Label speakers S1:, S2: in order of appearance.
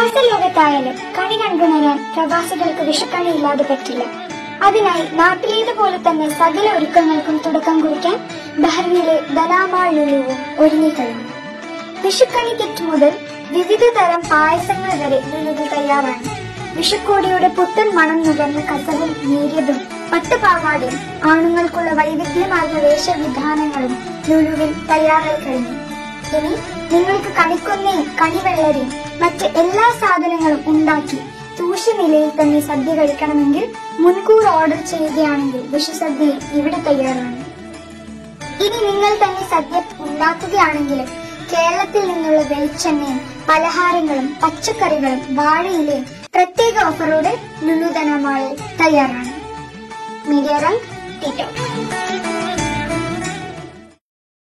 S1: പ്രവാസ ലോകത്തായാലും കണി കണ്ടുണരാൻ പ്രവാസികൾക്ക് വിഷുക്കണി ഇല്ലാതെ പറ്റില്ല അതിനായി നാട്ടിലേതുപോലെ തന്നെ സകല ഒരുക്കങ്ങൾക്കും തുടക്കം കുറിക്കാൻ ബഹ്റിനിലെ ദലാമാൾ ലുലുവും ഒരുങ്ങിക്കഴിഞ്ഞു വിഷുക്കണി കിറ്റ് മുതൽ വിവിധ തരം പായസങ്ങൾ വരെ ലുലുവിൽ തയ്യാറാണ് വിഷുക്കോടിയുടെ പുത്തൻ മണം നുകർന്ന കസവും നേരിയതും പട്ടുപാവാടയും ആണുങ്ങൾക്കുള്ള വൈവിധ്യമാർന്ന വേഷവിധാനങ്ങളും ലുലുവിൽ തയ്യാറായി കഴിഞ്ഞു ഇനി നിങ്ങൾക്ക് കണിക്കൊന്നയും കണിവെള്ളരിയും മറ്റ് എല്ലാ സാധനങ്ങളും ഉണ്ടാക്കി തൂഷ്യ നിലയിൽ തന്നെ സദ്യ കഴിക്കണമെങ്കിൽ മുൻകൂർ ഓർഡർ ചെയ്യുകയാണെങ്കിൽ വിഷുസദ്യയും ഇവിടെ തയ്യാറാണ് ഇനി നിങ്ങൾ തന്നെ സദ്യ ഉണ്ടാക്കുകയാണെങ്കിലും കേരളത്തിൽ നിന്നുള്ള വെളിച്ചെണ്ണയും പലഹാരങ്ങളും പച്ചക്കറികളും വാഴയിലയും പ്രത്യേക ഓഫറോടെ ലുലുധനമാളിൽ തയ്യാറാണ് മീഡിയ റാങ്ക് ടിറ്റോ